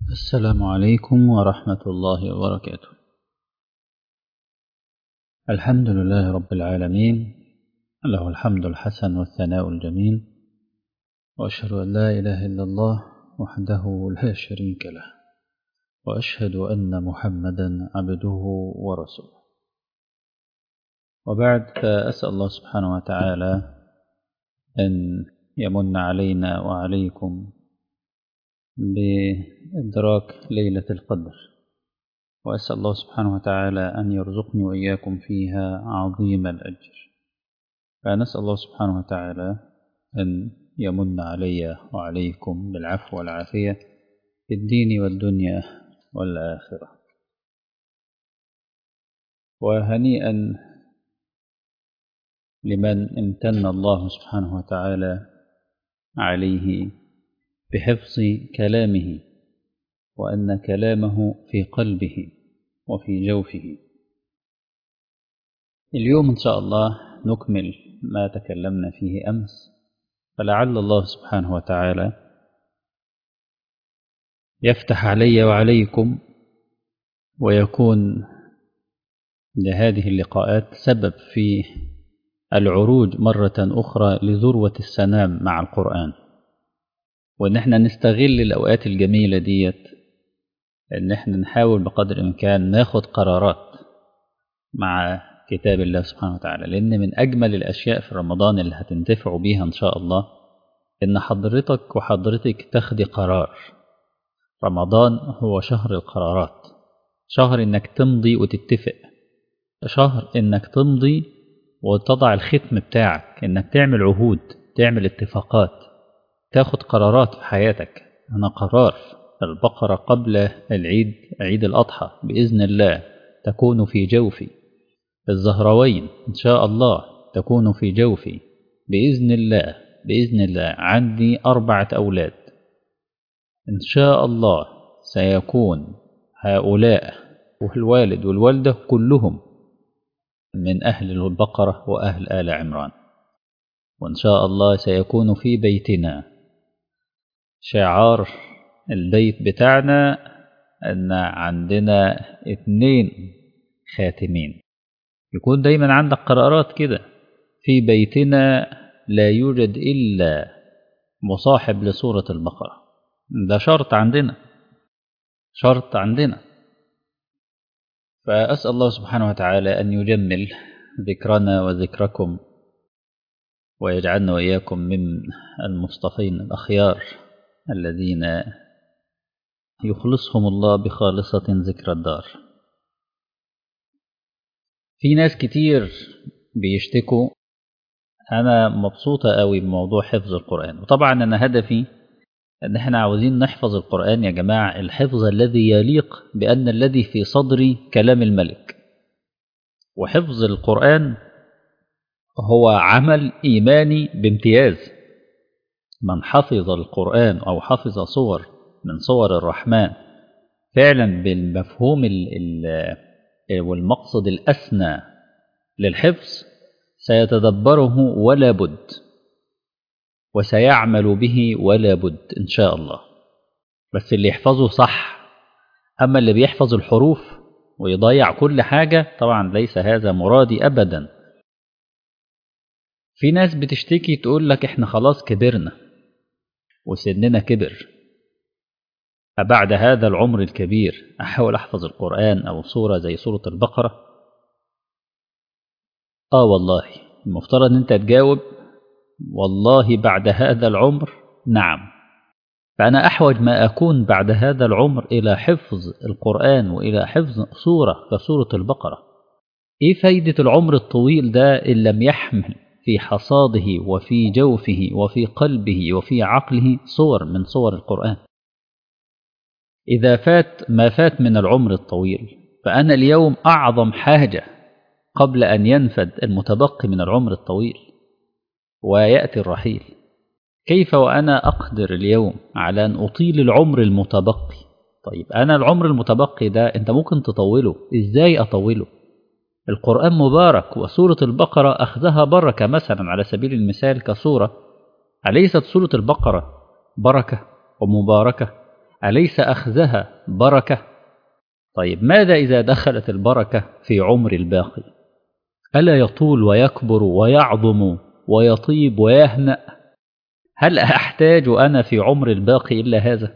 السلام عليكم ورحمة الله وبركاته الحمد لله رب العالمين له الحمد الحسن والثناء الجميل وأشهد أن لا إله إلا الله وحده لا شريك له وأشهد أن محمدا عبده ورسوله وبعد فأسأل الله سبحانه وتعالى أن يمن علينا وعليكم بإدراك ليلة القدر وأسأل الله سبحانه وتعالى أن يرزقني وإياكم فيها عظيم الأجر فنسأل الله سبحانه وتعالى أن يمن علي وعليكم بالعفو والعافية في الدين والدنيا والآخرة وهنيئا لمن امتن الله سبحانه وتعالى عليه بحفظ كلامه وأن كلامه في قلبه وفي جوفه اليوم إن شاء الله نكمل ما تكلمنا فيه أمس فلعل الله سبحانه وتعالى يفتح علي وعليكم ويكون لهذه اللقاءات سبب في العروج مرة أخرى لذروة السلام مع القرآن وإن احنا نستغل الأوقات الجميلة ديت إن احنا نحاول بقدر الإمكان ناخد قرارات مع كتاب الله سبحانه وتعالى لأن من أجمل الأشياء في رمضان اللي هتنتفعوا بيها إن شاء الله إن حضرتك وحضرتك تاخدي قرار رمضان هو شهر القرارات شهر إنك تمضي وتتفق شهر إنك تمضي وتضع الختم بتاعك إنك تعمل عهود تعمل اتفاقات تاخد قرارات في حياتك أنا قرار البقرة قبل العيد عيد الأضحى بإذن الله تكون في جوفي الزهروين إن شاء الله تكون في جوفي بإذن الله بإذن الله عندي أربعة أولاد إن شاء الله سيكون هؤلاء والوالد والوالدة كلهم من أهل البقرة وأهل آل عمران وإن شاء الله سيكون في بيتنا شعار البيت بتاعنا أن عندنا اتنين خاتمين يكون دايما عندك قرارات كده في بيتنا لا يوجد إلا مصاحب لسورة البقرة ده شرط عندنا شرط عندنا فأسأل الله سبحانه وتعالى أن يجمل ذكرنا وذكركم ويجعلنا وإياكم من المصطفين الأخيار الذين يخلصهم الله بخالصة ذكر الدار في ناس كتير بيشتكوا أنا مبسوطة قوي بموضوع حفظ القرآن وطبعا أنا هدفي أن احنا عاوزين نحفظ القرآن يا جماعة الحفظ الذي يليق بأن الذي في صدري كلام الملك وحفظ القرآن هو عمل إيماني بامتياز من حفظ القرآن أو حفظ صور من صور الرحمن فعلا بالمفهوم ال ال والمقصد الأسنى للحفظ سيتدبره ولا بد وسيعمل به ولا بد إن شاء الله بس اللي يحفظه صح أما اللي بيحفظ الحروف ويضيع كل حاجة طبعا ليس هذا مرادي أبدا في ناس بتشتكي تقول لك احنا خلاص كبرنا وسننا كبر أبعد هذا العمر الكبير أحاول أحفظ القرآن أو سورة زي سورة البقرة آه والله المفترض أن أنت تجاوب والله بعد هذا العمر نعم فأنا أحوج ما أكون بعد هذا العمر إلى حفظ القرآن وإلى حفظ سورة كسورة البقرة إيه فايدة العمر الطويل ده إن لم يحمل في حصاده وفي جوفه وفي قلبه وفي عقله صور من صور القرآن إذا فات ما فات من العمر الطويل فأنا اليوم أعظم حاجة قبل أن ينفد المتبقي من العمر الطويل ويأتي الرحيل كيف وأنا أقدر اليوم على أن أطيل العمر المتبقي طيب أنا العمر المتبقي ده أنت ممكن تطوله إزاي أطوله القرآن مبارك وسورة البقرة أخذها بركة مثلا على سبيل المثال كسورة أليست سورة البقرة بركة ومباركة أليس أخذها بركة طيب ماذا إذا دخلت البركة في عمر الباقي ألا يطول ويكبر ويعظم ويطيب ويهنأ هل أحتاج أنا في عمر الباقي إلا هذا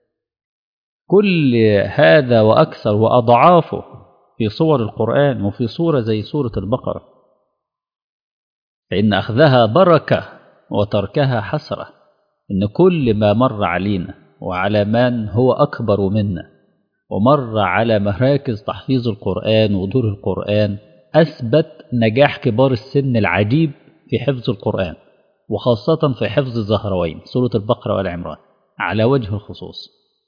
كل هذا وأكثر وأضعافه في صور القرآن وفي صورة زي سورة البقرة فإن أخذها بركة وتركها حسرة إن كل ما مر علينا وعلى من هو أكبر منا ومر على مراكز تحفيظ القرآن ودور القرآن أثبت نجاح كبار السن العجيب في حفظ القرآن وخاصة في حفظ الزهروين سورة البقرة والعمران على وجه الخصوص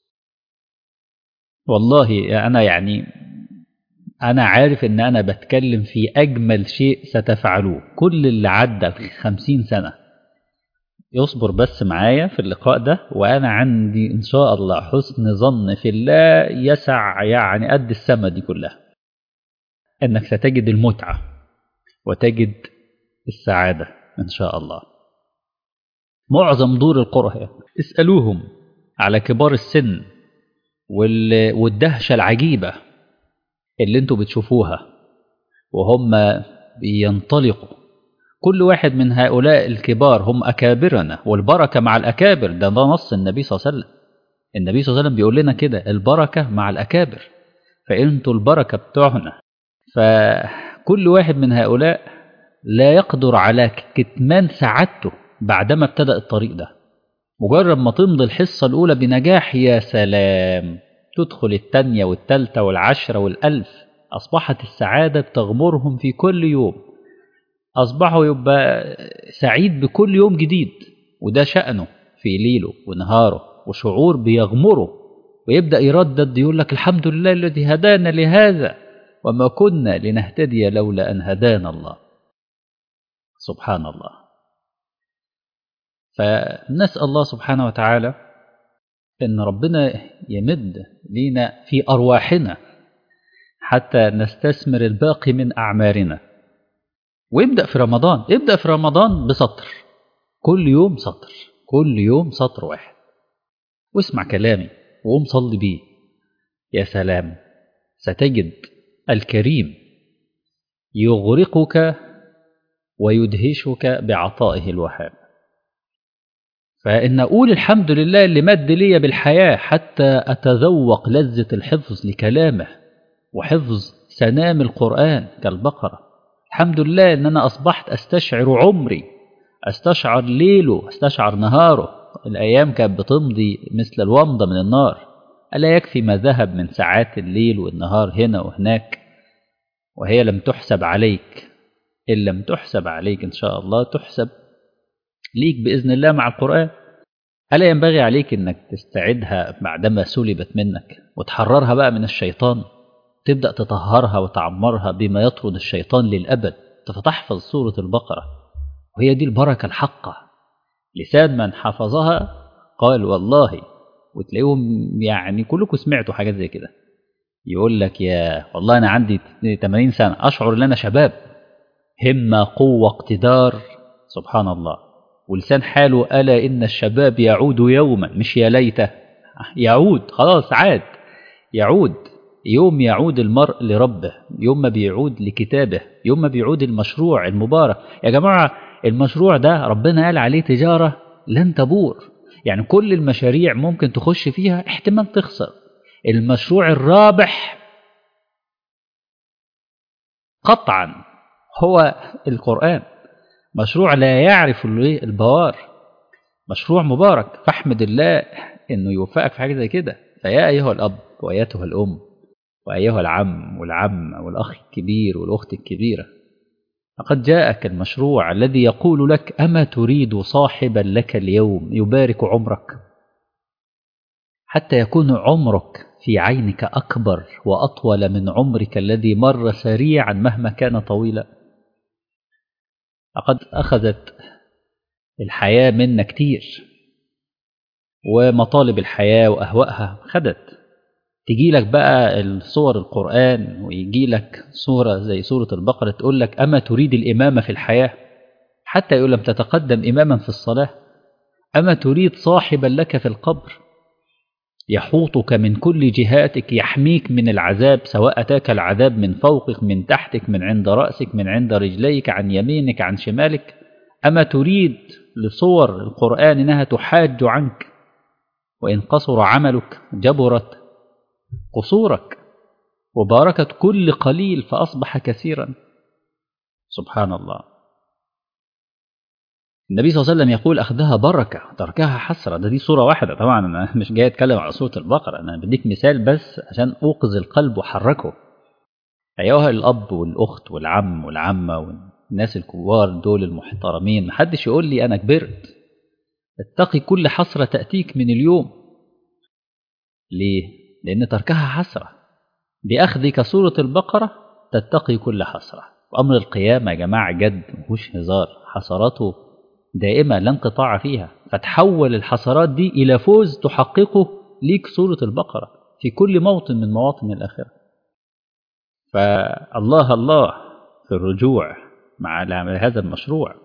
والله أنا يعني أنا عارف إن أنا بتكلم في أجمل شيء ستفعلوه كل اللي عدى خمسين سنة يصبر بس معايا في اللقاء ده وأنا عندي إن شاء الله حسن ظن في الله يسع يعني قد السما دي كلها إنك ستجد المتعة وتجد السعادة إن شاء الله معظم دور القرآن اسألوهم على كبار السن والدهشة العجيبة اللي انتوا بتشوفوها وهم بينطلقوا كل واحد من هؤلاء الكبار هم أكابرنا والبركة مع الأكابر ده, ده نص النبي صلى الله عليه وسلم النبي صلى الله عليه وسلم بيقول لنا كده البركة مع الأكابر فأنتوا البركة بتوعنا فكل واحد من هؤلاء لا يقدر على كتمان سعادته بعدما ابتدأ الطريق ده مجرد ما تمضي الحصة الأولى بنجاح يا سلام تدخل التانية والتالتة والعشرة والألف أصبحت السعادة بتغمرهم في كل يوم أصبحوا يبقى سعيد بكل يوم جديد وده شأنه في ليله ونهاره وشعور بيغمره ويبدأ يردد يقول لك الحمد لله الذي هدانا لهذا وما كنا لنهتدي لولا أن هدانا الله سبحان الله فنسأل الله سبحانه وتعالى أن ربنا يمد لينا في أرواحنا حتى نستثمر الباقي من أعمارنا وابدأ في رمضان ابدأ في رمضان بسطر كل يوم سطر كل يوم سطر واحد واسمع كلامي وقوم صلي بيه يا سلام ستجد الكريم يغرقك ويدهشك بعطائه الوهاب فإن أقول الحمد لله اللي مد لي بالحياة حتى أتذوق لذة الحفظ لكلامه وحفظ سنام القرآن كالبقرة الحمد لله إن أنا أصبحت أستشعر عمري أستشعر ليله أستشعر نهاره الأيام كانت بتمضي مثل الومضة من النار ألا يكفي ما ذهب من ساعات الليل والنهار هنا وهناك وهي لم تحسب عليك إن لم تحسب عليك إن شاء الله تحسب ليك بإذن الله مع القرآن ألا ينبغي عليك أنك تستعدها بعدما سلبت منك وتحررها بقى من الشيطان تبدأ تطهرها وتعمرها بما يطرد الشيطان للأبد فتحفظ سورة البقرة وهي دي البركة الحقة لسان من حفظها قال والله وتلاقيهم يعني كلكم سمعتوا حاجات زي كده يقول لك يا والله أنا عندي 80 سنة أشعر أن أنا شباب همة قوة اقتدار سبحان الله ولسان حاله ألا إن الشباب يعود يوما مش يا ليته يعود خلاص عاد يعود يوم يعود المرء لربه يوم ما بيعود لكتابه يوم ما بيعود المشروع المبارك يا جماعة المشروع ده ربنا قال عليه تجارة لن تبور يعني كل المشاريع ممكن تخش فيها احتمال تخسر المشروع الرابح قطعا هو القرآن مشروع لا يعرف البوار مشروع مبارك فاحمد الله انه يوفقك في حاجه زي كده فيا ايها الاب وايتها الام وايها العم والعم والاخ الكبير والاخت الكبيره لقد جاءك المشروع الذي يقول لك اما تريد صاحبا لك اليوم يبارك عمرك حتى يكون عمرك في عينك اكبر واطول من عمرك الذي مر سريعا مهما كان طويلا لقد أخذت الحياة منا كتير ومطالب الحياة وأهوائها خدت تجي لك بقى الصور القرآن ويجي لك صورة زي سورة البقرة تقول لك أما تريد الإمامة في الحياة حتى يقول لم تتقدم إماما في الصلاة أما تريد صاحبا لك في القبر يحوطك من كل جهاتك يحميك من العذاب سواء أتاك العذاب من فوقك من تحتك من عند رأسك من عند رجليك عن يمينك عن شمالك أما تريد لصور القرآن إنها تحاج عنك وإن قصر عملك جبرت قصورك وباركت كل قليل فأصبح كثيرا سبحان الله النبي صلى الله عليه وسلم يقول أخذها بركة تركها حسرة ده دي صورة واحدة طبعا أنا مش جاي أتكلم على سورة البقرة أنا بديك مثال بس عشان أوقظ القلب وحركه أيها الأب والأخت والعم والعمة والناس الكبار دول المحترمين محدش يقول لي أنا كبرت اتقي كل حسرة تأتيك من اليوم ليه؟ لأن تركها حسرة بأخذك سورة البقرة تتقي كل حسرة وأمر القيامة يا جماعة جد مفهوش هزار حسراته دائمة لا انقطاع فيها فتحول الحسرات دي إلى فوز تحققه ليك سورة البقرة في كل موطن من مواطن الآخرة فالله الله في الرجوع مع هذا المشروع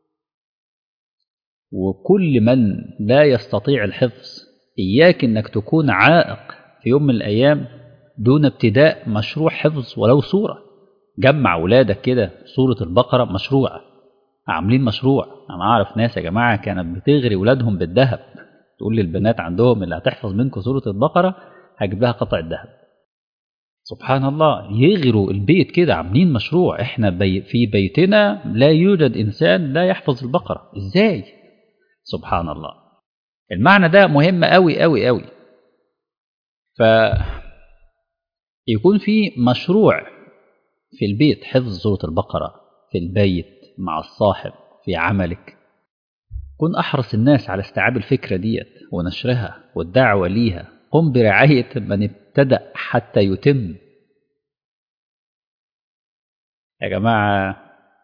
وكل من لا يستطيع الحفظ إياك أنك تكون عائق في يوم من الأيام دون ابتداء مشروع حفظ ولو صورة جمع ولادك كده سورة البقرة مشروع عاملين مشروع أنا أعرف ناس يا جماعة كانت بتغري ولادهم بالذهب تقول للبنات عندهم اللي هتحفظ منكم سورة البقرة هجيب لها قطع الذهب سبحان الله يغروا البيت كده عاملين مشروع احنا بي في بيتنا لا يوجد إنسان لا يحفظ البقرة ازاي سبحان الله المعنى ده مهم قوي قوي قوي ف يكون في مشروع في البيت حفظ سورة البقرة في البيت مع الصاحب في عملك كن أحرص الناس على استيعاب الفكرة ديت ونشرها والدعوة ليها قم برعاية من ابتدأ حتى يتم يا جماعة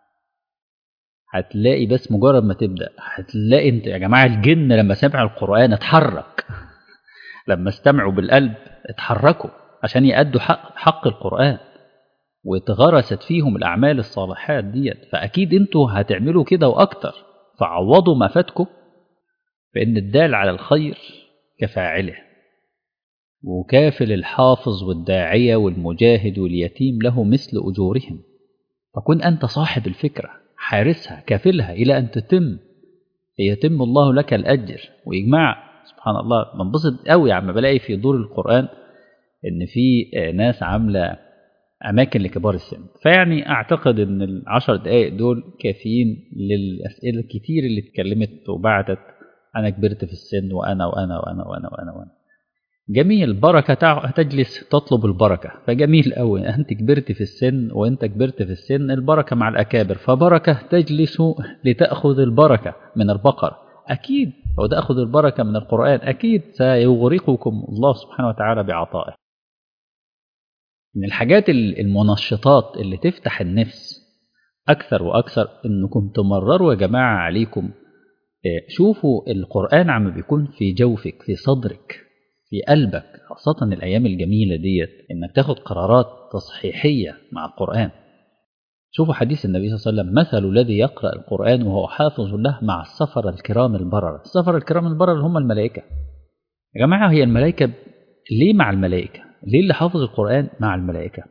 هتلاقي بس مجرد ما تبدأ هتلاقي انت يا جماعة الجن لما سمعوا القرآن اتحرك لما استمعوا بالقلب اتحركوا عشان يأدوا حق, حق القرآن واتغرست فيهم الأعمال الصالحات ديت فأكيد انتوا هتعملوا كده وأكتر فعوضوا ما فاتكم فإن الدال على الخير كفاعله وكافل الحافظ والداعية والمجاهد واليتيم له مثل أجورهم فكن أنت صاحب الفكرة حارسها كافلها إلى أن تتم يتم الله لك الأجر وإجماع سبحان الله بنبسط قوي عم بلاقي في دور القرآن إن في ناس عاملة أماكن لكبار السن فيعني أعتقد إن العشر دقايق دول كافيين للأسئلة الكتير اللي اتكلمت وبعتت أنا كبرت في السن وأنا وأنا وأنا وأنا وأنا, وأنا. جميل بركة تجلس تطلب البركة فجميل قوي أنت كبرت في السن وأنت كبرت في السن البركة مع الأكابر فبركة تجلس لتأخذ البركة من البقر أكيد لو تأخذ البركة من القرآن أكيد سيغرقكم الله سبحانه وتعالى بعطائه من الحاجات المنشطات اللي تفتح النفس أكثر وأكثر إنكم تمرروا يا جماعة عليكم شوفوا القرآن عم بيكون في جوفك في صدرك في قلبك خاصة الأيام الجميلة ديت إنك تاخد قرارات تصحيحية مع القرآن شوفوا حديث النبي صلى الله عليه وسلم مثل الذي يقرأ القرآن وهو حافظ له مع السفر الكرام البررة السفر الكرام البررة هم الملائكة يا جماعة هي الملائكة ليه مع الملائكة ليه اللي حافظ القرآن مع الملائكة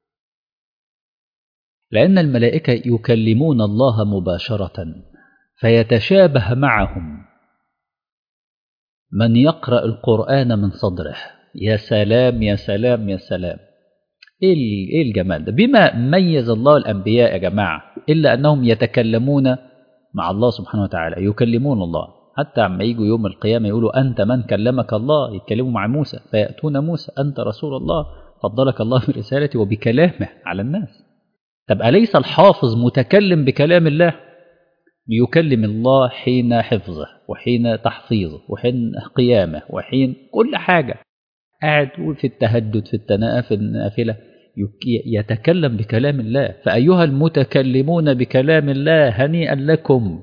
لأن الملائكة يكلمون الله مباشرة فيتشابه معهم من يقرأ القرآن من صدره يا سلام يا سلام يا سلام ايه الجمال ده بما ميز الله الأنبياء يا جماعة إلا أنهم يتكلمون مع الله سبحانه وتعالى يكلمون الله حتى عما يجوا يوم القيامة يقولوا أنت من كلمك الله يتكلموا مع موسى فيأتون موسى أنت رسول الله فضلك الله برسالته وبكلامه على الناس طب أليس الحافظ متكلم بكلام الله يكلم الله حين حفظه وحين تحفيظه وحين قيامه وحين كل حاجة قاعد في التهجد في التناء في النافلة يتكلم بكلام الله فأيها المتكلمون بكلام الله هنيئا لكم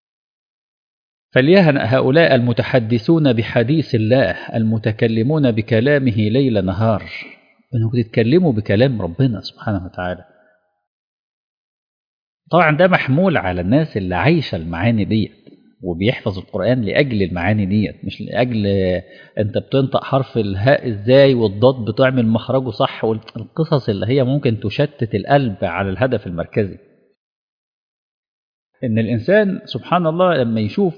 فليهن هؤلاء المتحدثون بحديث الله المتكلمون بكلامه ليل نهار انكم تتكلموا بكلام ربنا سبحانه وتعالى طبعا ده محمول على الناس اللي عايشه المعاني ديت وبيحفظ القرآن لأجل المعاني ديت مش لأجل أنت بتنطق حرف الهاء إزاي والضاد بتعمل مخرجه صح والقصص اللي هي ممكن تشتت القلب على الهدف المركزي إن الإنسان سبحان الله لما يشوف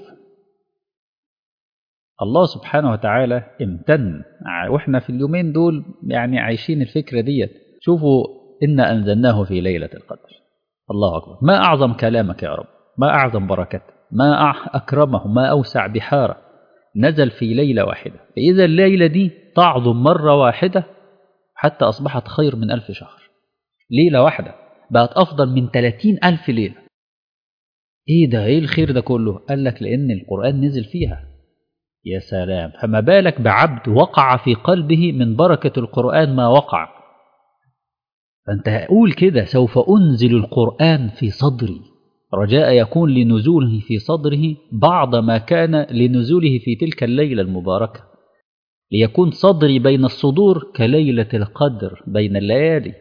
الله سبحانه وتعالى امتن واحنا في اليومين دول يعني عايشين الفكرة ديت شوفوا إنا أنزلناه في ليلة القدر الله أكبر ما أعظم كلامك يا رب ما أعظم بركته ما أكرمه ما أوسع بحاره نزل في ليلة واحدة فإذا الليلة دي تعظم مرة واحدة حتى أصبحت خير من ألف شهر ليلة واحدة بقت أفضل من ثلاثين ألف ليلة إيه ده إيه الخير ده كله قال لك لأن القرآن نزل فيها يا سلام فما بالك بعبد وقع في قلبه من بركة القرآن ما وقع فأنت قول كده سوف أنزل القرآن في صدري رجاء يكون لنزوله في صدره بعض ما كان لنزوله في تلك الليلة المباركة ليكون صدري بين الصدور كليلة القدر بين الليالي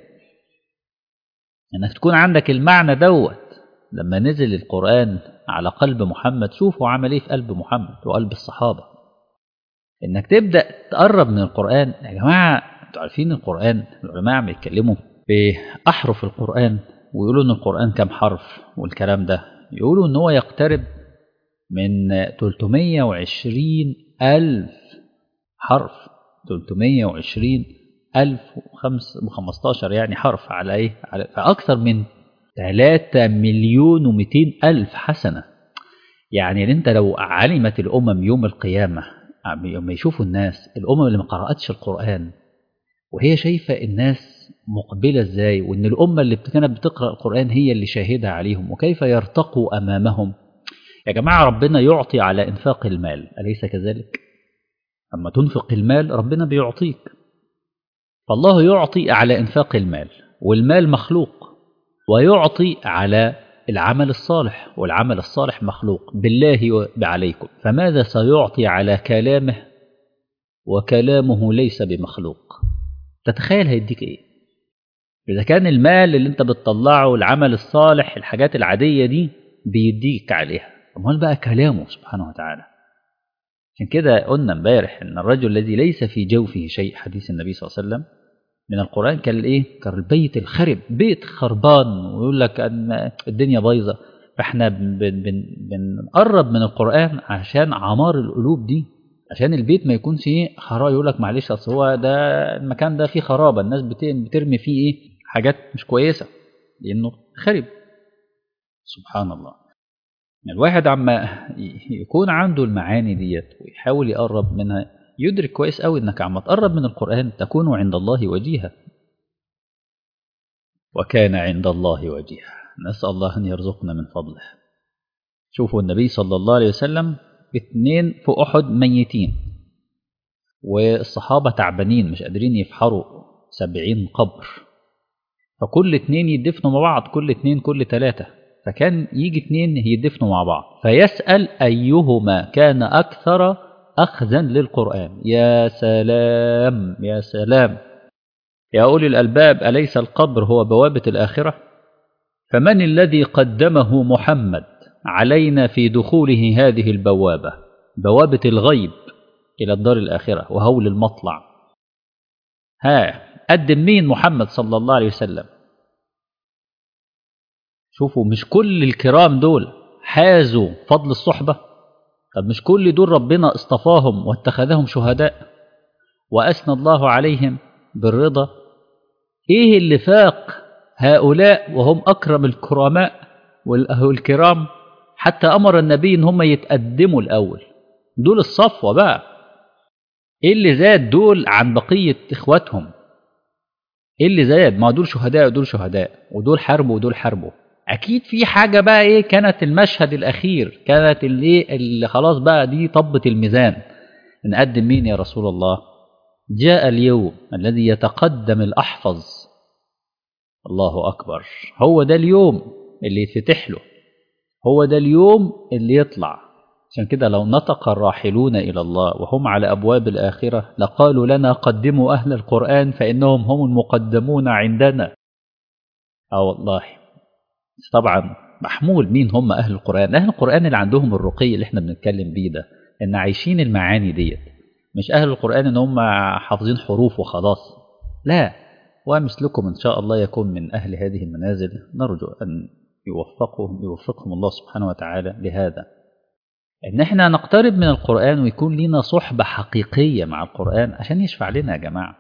انك تكون عندك المعنى دوت لما نزل القرآن على قلب محمد شوفوا عمل ايه في قلب محمد وقلب الصحابة انك تبدأ تقرب من القرآن يا جماعة انتوا عارفين القرآن العلماء عم يتكلموا بأحرف القرآن ويقولوا ان القرآن كم حرف والكلام ده يقولوا ان هو يقترب من 320 ألف حرف 320 ألف وخمستاشر يعني حرف على ايه على فأكثر من 3 مليون ومئتين ألف حسنة يعني انت لو علمت الأمم يوم القيامة لما يشوفوا الناس الأمم اللي ما قرأتش القرآن وهي شايفة الناس مقبلة ازاي وان الأمة اللي كانت بتقرأ القرآن هي اللي شاهدة عليهم وكيف يرتقوا أمامهم يا جماعة ربنا يعطي على إنفاق المال أليس كذلك؟ أما تنفق المال ربنا بيعطيك فالله يعطي على إنفاق المال والمال مخلوق ويعطي على العمل الصالح والعمل الصالح مخلوق بالله عليكم فماذا سيعطي على كلامه وكلامه ليس بمخلوق تتخيل هيديك ايه إذا كان المال اللي أنت بتطلعه العمل الصالح الحاجات العادية دي بيديك عليها أمال بقى كلامه سبحانه وتعالى عشان كده قلنا امبارح ان الرجل الذي ليس في جوفه شيء حديث النبي صلى الله عليه وسلم من القرآن كان الايه؟ كان البيت الخرب بيت خربان ويقول لك ان الدنيا بايظه فاحنا بن بن بنقرب من القرآن عشان عمار القلوب دي عشان البيت ما يكونش ايه خراب يقول لك معلش اصل هو ده المكان ده فيه خرابه الناس بترمي فيه ايه حاجات مش كويسه لانه خرب سبحان الله الواحد عما يكون عنده المعاني ديت ويحاول يقرب منها يدرك كويس قوي انك عما تقرب من القرآن تكون عند الله وجيها وكان عند الله وجيها نسأل الله أن يرزقنا من فضله شوفوا النبي صلى الله عليه وسلم اثنين في أحد ميتين والصحابة تعبانين مش قادرين يفحروا سبعين قبر فكل اتنين يدفنوا مع بعض كل اتنين كل تلاتة فكان يجي اتنين يدفنوا مع بعض فيسأل أيهما كان أكثر أخذا للقرآن يا سلام يا سلام يا أولي الألباب أليس القبر هو بوابة الآخرة فمن الذي قدمه محمد علينا في دخوله هذه البوابة بوابة الغيب إلى الدار الآخرة وهول المطلع ها قدم مين محمد صلى الله عليه وسلم شوفوا مش كل الكرام دول حازوا فضل الصحبة طب مش كل دول ربنا اصطفاهم واتخذهم شهداء وأثنى الله عليهم بالرضا ايه اللي فاق هؤلاء وهم أكرم الكرماء والكرام حتى أمر النبي إن هم يتقدموا الأول دول الصفوة بقى ايه اللي زاد دول عن بقية إخواتهم ايه اللي زاد ما دول شهداء ودول شهداء ودول حاربوا ودول حاربوا اكيد في حاجه بقى ايه كانت المشهد الاخير كانت الايه اللي خلاص بقى دي طبت الميزان نقدم مين يا رسول الله جاء اليوم الذي يتقدم الاحفظ الله اكبر هو ده اليوم اللي يتفتح له هو ده اليوم اللي يطلع عشان كده لو نطق الراحلون الى الله وهم على ابواب الاخره لقالوا لنا قدموا اهل القران فانهم هم المقدمون عندنا اه والله طبعا محمول مين هم أهل القرآن أهل القرآن اللي عندهم الرقي اللي احنا بنتكلم بيه ده إن عايشين المعاني ديت مش أهل القرآن إن هم حافظين حروف وخلاص لا ومثلكم إن شاء الله يكون من أهل هذه المنازل نرجو أن يوفقهم يوفقهم الله سبحانه وتعالى لهذا إن إحنا نقترب من القرآن ويكون لنا صحبة حقيقية مع القرآن عشان يشفع لنا يا جماعة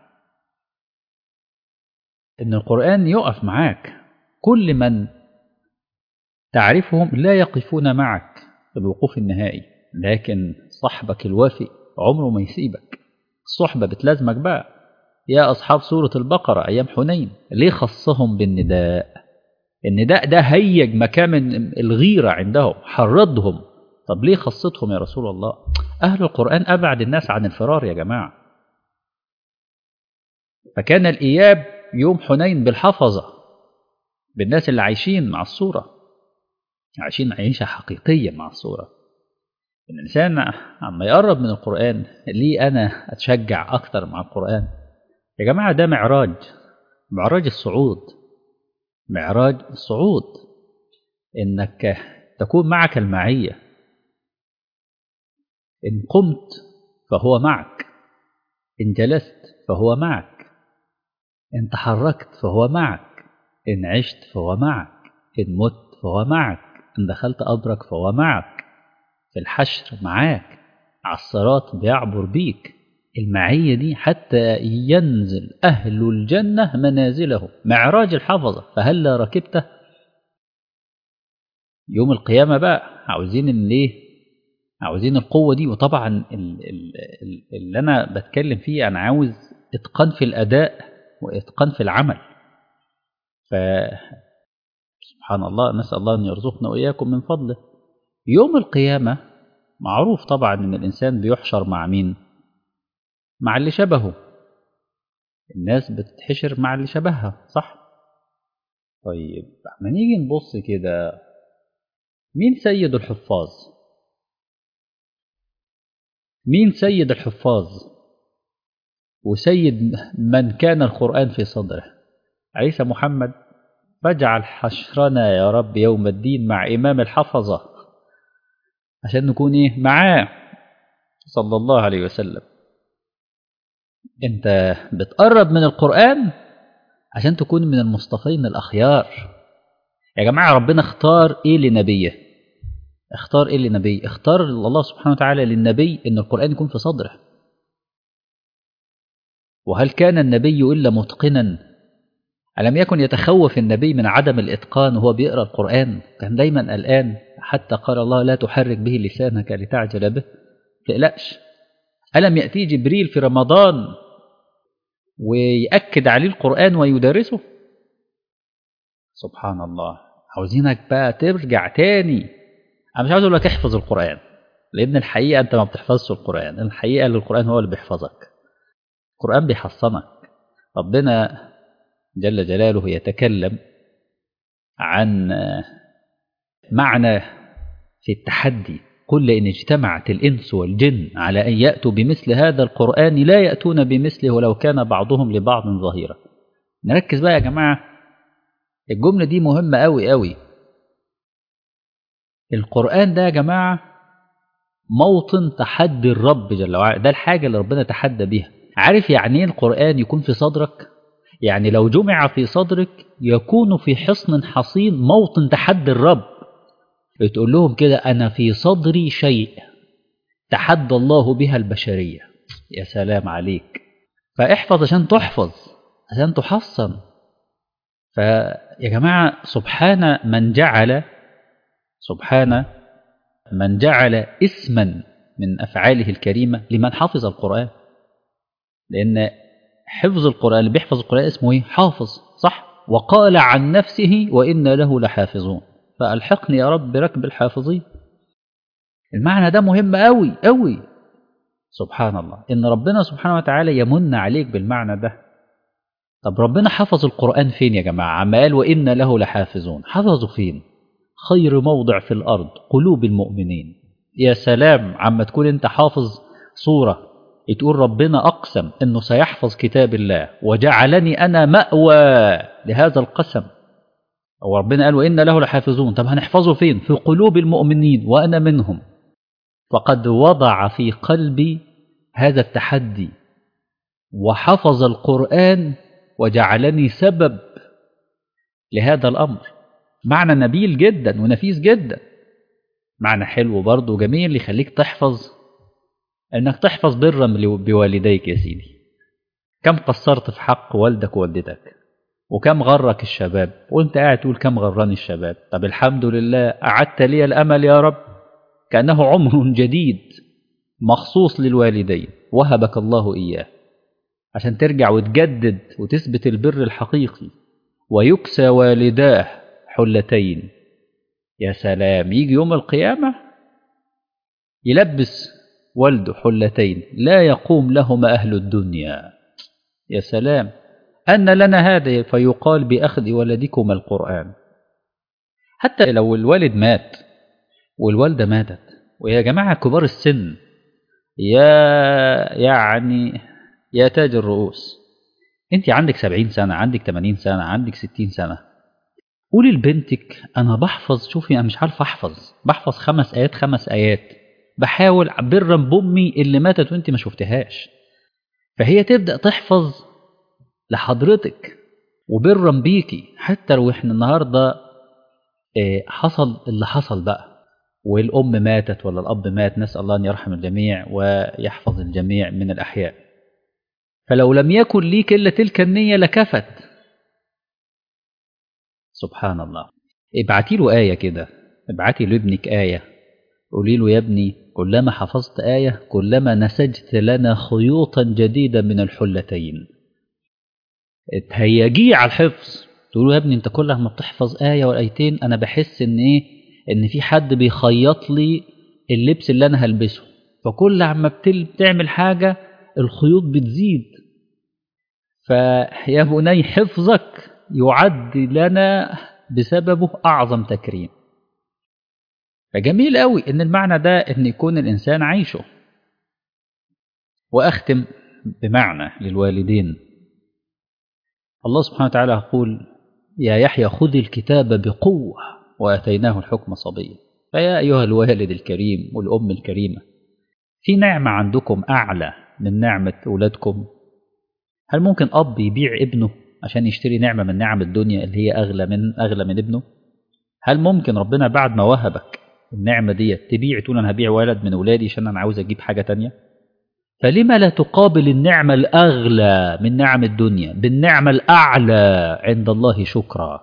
إن القرآن يقف معاك كل من تعرفهم لا يقفون معك الوقوف النهائي لكن صاحبك الوفي عمره ما يسيبك الصحبة بتلازمك بقى يا أصحاب سورة البقرة أيام حنين ليه خصهم بالنداء النداء ده هيج مكان الغيرة عندهم حرضهم طب ليه خصتهم يا رسول الله أهل القرآن أبعد الناس عن الفرار يا جماعة فكان الإياب يوم حنين بالحفظة بالناس اللي عايشين مع الصورة عايشين عيشة حقيقية مع الصورة الإنسان عما يقرب من القرآن ليه أنا أتشجع أكتر مع القرآن يا جماعة ده معراج معراج الصعود معراج الصعود إنك تكون معك المعية إن قمت فهو معك إن جلست فهو معك إن تحركت فهو معك إن عشت فهو معك إن مت فهو معك إن دخلت قبرك فهو معك في الحشر معاك على الصراط بيعبر بيك المعية دي حتى ينزل أهل الجنة منازله معراج الحفظة فهلا ركبته يوم القيامة بقى عاوزين اللي عاوزين القوة دي وطبعا اللي أنا بتكلم فيه أنا عاوز إتقان في الأداء وإتقان في العمل ف سبحان الله نسأل الله أن يرزقنا وإياكم من فضله يوم القيامة معروف طبعا أن الإنسان بيحشر مع مين مع اللي شبهه الناس بتتحشر مع اللي شبهها صح طيب ما نيجي نبص كده مين سيد الحفاظ مين سيد الحفاظ وسيد من كان القرآن في صدره عيسى محمد فاجعل حشرنا يا رب يوم الدين مع إمام الحفظة عشان نكون إيه معاه صلى الله عليه وسلم أنت بتقرب من القرآن عشان تكون من المصطفين الأخيار يا جماعة ربنا اختار إيه لنبيه اختار إيه لنبيه اختار الله سبحانه وتعالى للنبي أن القرآن يكون في صدره وهل كان النبي إلا متقنا ألم يكن يتخوف النبي من عدم الإتقان وهو بيقرأ القرآن كان دايما قلقان حتى قال الله لا تحرك به لسانك لتعجل به تقلقش ألم يأتي جبريل في رمضان ويأكد عليه القرآن ويدرسه سبحان الله عاوزينك بقى ترجع تاني أنا مش عاوز أقول لك احفظ القرآن لأن الحقيقة أنت ما بتحفظش القرآن الحقيقة القرآن هو اللي بيحفظك القرآن بيحصنك ربنا جل جلاله يتكلم عن معنى في التحدي قل إن اجتمعت الإنس والجن على أن يأتوا بمثل هذا القرآن لا يأتون بمثله ولو كان بعضهم لبعض ظهيرا نركز بقى يا جماعة الجملة دي مهمة أوي أوي القرآن ده يا جماعة موطن تحدي الرب جل وعلا ده الحاجة اللي ربنا تحدى بيها عارف يعني ايه القرآن يكون في صدرك يعني لو جمع في صدرك يكون في حصن حصين موطن تحدي الرب بتقول لهم كده أنا في صدري شيء تحدى الله بها البشرية يا سلام عليك فاحفظ عشان تحفظ عشان تحصن فيا جماعة سبحان من جعل سبحان من جعل اسما من أفعاله الكريمة لمن حفظ القرآن لأن حفظ القرآن اللي بيحفظ القرآن اسمه ايه حافظ صح وقال عن نفسه وإن له لحافظون فألحقني يا رب بركب الحافظين المعنى ده مهم قوي قوي سبحان الله إن ربنا سبحانه وتعالى يمن عليك بالمعنى ده طب ربنا حفظ القرآن فين يا جماعة عما قال وإن له لحافظون حفظوا فين خير موضع في الأرض قلوب المؤمنين يا سلام عما تكون انت حافظ صورة تقول ربنا أقسم أنه سيحفظ كتاب الله وجعلني أنا مأوى لهذا القسم وربنا قال وإن له لحافظون طب هنحفظه فين في قلوب المؤمنين وأنا منهم فقد وضع في قلبي هذا التحدي وحفظ القرآن وجعلني سبب لهذا الأمر معنى نبيل جدا ونفيس جدا معنى حلو برضه جميل يخليك تحفظ انك تحفظ برا بوالديك يا سيدي كم قصرت في حق والدك ووالدتك وكم غرك الشباب وانت قاعد تقول كم غرني الشباب طب الحمد لله أعدت لي الأمل يا رب كأنه عمر جديد مخصوص للوالدين وهبك الله إياه عشان ترجع وتجدد وتثبت البر الحقيقي ويكسى والداه حلتين يا سلام يجي يوم القيامة يلبس والده حلتين لا يقوم لهما أهل الدنيا يا سلام أن لنا هذا فيقال بأخذ ولدكما القرآن حتى لو الوالد مات والوالدة ماتت ويا جماعة كبار السن يا يعني يا تاج الرؤوس انت عندك سبعين سنة عندك تمانين سنة عندك ستين سنة قولي لبنتك أنا بحفظ شوفي أنا مش عارف أحفظ بحفظ خمس آيات خمس آيات بحاول برا بأمي اللي ماتت وانت ما شفتهاش فهي تبدأ تحفظ لحضرتك وبرا بيكي حتى لو احنا النهارده حصل اللي حصل بقى والأم ماتت ولا الأب مات نسأل الله أن يرحم الجميع ويحفظ الجميع من الأحياء فلو لم يكن ليك إلا تلك النية لكفت سبحان الله ابعتي له آية كده ابعتي لابنك آية قولي له يا ابني كلما حفظت آية كلما نسجت لنا خيوطا جديدة من الحلتين تهيجيه على الحفظ تقول له يا ابني انت كل ما بتحفظ آية وآيتين أنا بحس إن إيه إن في حد بيخيط لي اللبس اللي أنا هلبسه فكل عما بتعمل حاجة الخيوط بتزيد فيا بني حفظك يعد لنا بسببه أعظم تكريم فجميل قوي إن المعنى ده إن يكون الإنسان عايشه وأختم بمعنى للوالدين الله سبحانه وتعالى يقول يا يحيى خذ الكتاب بقوة وآتيناه الحكم صبيا فيا أيها الوالد الكريم والأم الكريمة في نعمة عندكم أعلى من نعمة أولادكم هل ممكن أب يبيع ابنه عشان يشتري نعمة من نعم الدنيا اللي هي أغلى من أغلى من ابنه هل ممكن ربنا بعد ما وهبك النعمة دي تبيع تقول أنا هبيع ولد من أولادي عشان أنا عاوز أجيب حاجة تانية فلما لا تقابل النعمة الأغلى من نعم الدنيا بالنعمة الأعلى عند الله شكرا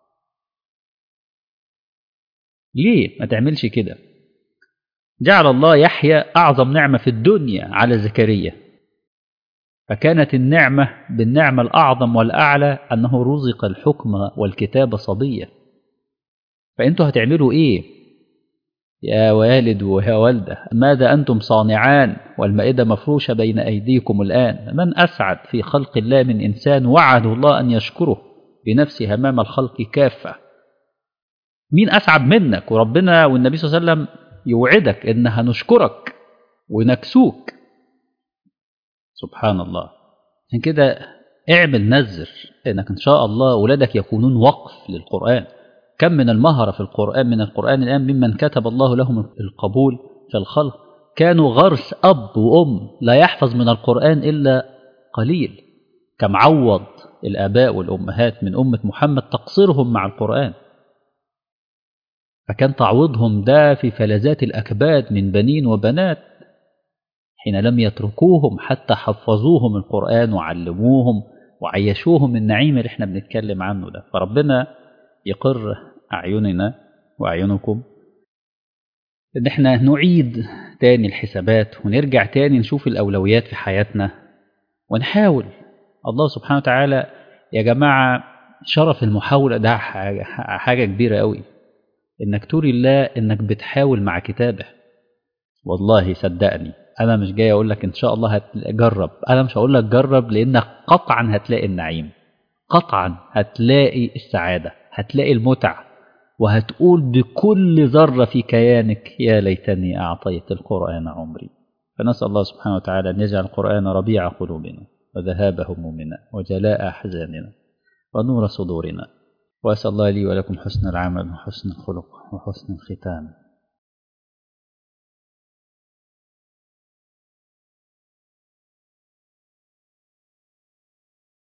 ليه ما تعملش كده جعل الله يحيى أعظم نعمة في الدنيا على زكريا فكانت النعمة بالنعمة الأعظم والأعلى أنه رزق الحكم والكتاب صبيا فأنتوا هتعملوا إيه يا والد ويا والدة ماذا أنتم صانعان والمائدة مفروشة بين أيديكم الآن من أسعد في خلق الله من إنسان وعد الله أن يشكره بنفسه أمام الخلق كافة مين أسعد منك وربنا والنبي صلى الله عليه وسلم يوعدك إن هنشكرك ونكسوك سبحان الله عشان كده اعمل نذر انك ان شاء الله ولادك يكونون وقف للقرآن كم من المهرة في القرآن من القرآن الآن ممن كتب الله لهم القبول في الخلق كانوا غرس أب وأم لا يحفظ من القرآن إلا قليل كم عوض الآباء والأمهات من أمة محمد تقصيرهم مع القرآن فكان تعويضهم ده في فلذات الأكباد من بنين وبنات حين لم يتركوهم حتى حفظوهم القرآن وعلموهم وعيشوهم النعيم اللي احنا بنتكلم عنه ده فربنا يقر أعيننا وأعينكم إن احنا نعيد تاني الحسابات ونرجع تاني نشوف الأولويات في حياتنا ونحاول الله سبحانه وتعالى يا جماعة شرف المحاولة ده حاجة, حاجة كبيرة قوي إنك توري الله إنك بتحاول مع كتابه والله صدقني أنا مش جاي أقول لك إن شاء الله هتجرب أنا مش هقول لك جرب لأنك قطعا هتلاقي النعيم قطعا هتلاقي السعادة هتلاقي المتعة وهتقول بكل ذرة في كيانك يا ليتني أعطيت القرآن عمري فنسأل الله سبحانه وتعالى أن يجعل القرآن ربيع قلوبنا وذهاب همومنا وجلاء أحزاننا ونور صدورنا وأسأل الله لي ولكم حسن العمل وحسن الخلق وحسن الختام